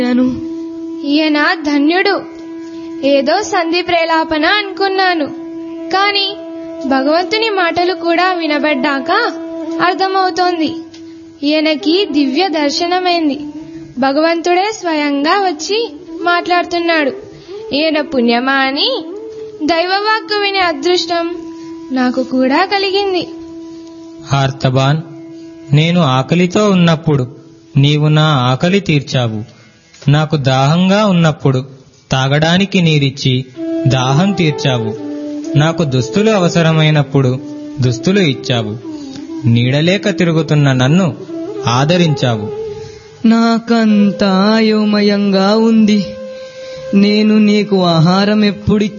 అను ఈయన ధన్యుడు ఏదో సంధి ప్రేలాపన అనుకున్నాను కాని భగవంతుని మాటలు కూడా వినబడ్డాక అర్థమవుతోంది ఈయనకి దివ్య దర్శనమైంది భగవంతుడే స్వయంగా వచ్చి మాట్లాడుతున్నాడు ఈయన పుణ్యమా అని దైవవాక్కు వినే అదృష్టం నాకు కూడా కలిగింది హార్తబాన్ నేను ఆకలితో ఉన్నప్పుడు నీవు నా ఆకలి తీర్చావు నాకు దాహంగా ఉన్నప్పుడు తాగడానికి నీరిచ్చి దాహం తీర్చావు నాకు దుస్తులు అవసరమైనప్పుడు దుస్తులు ఇచ్చావు నీడలేక తిరుగుతున్న నన్ను ఆదరించావు నాకంతా అయోమయంగా ఉంది నేను నీకు ఆహారం ఎప్పుడిచ్చాను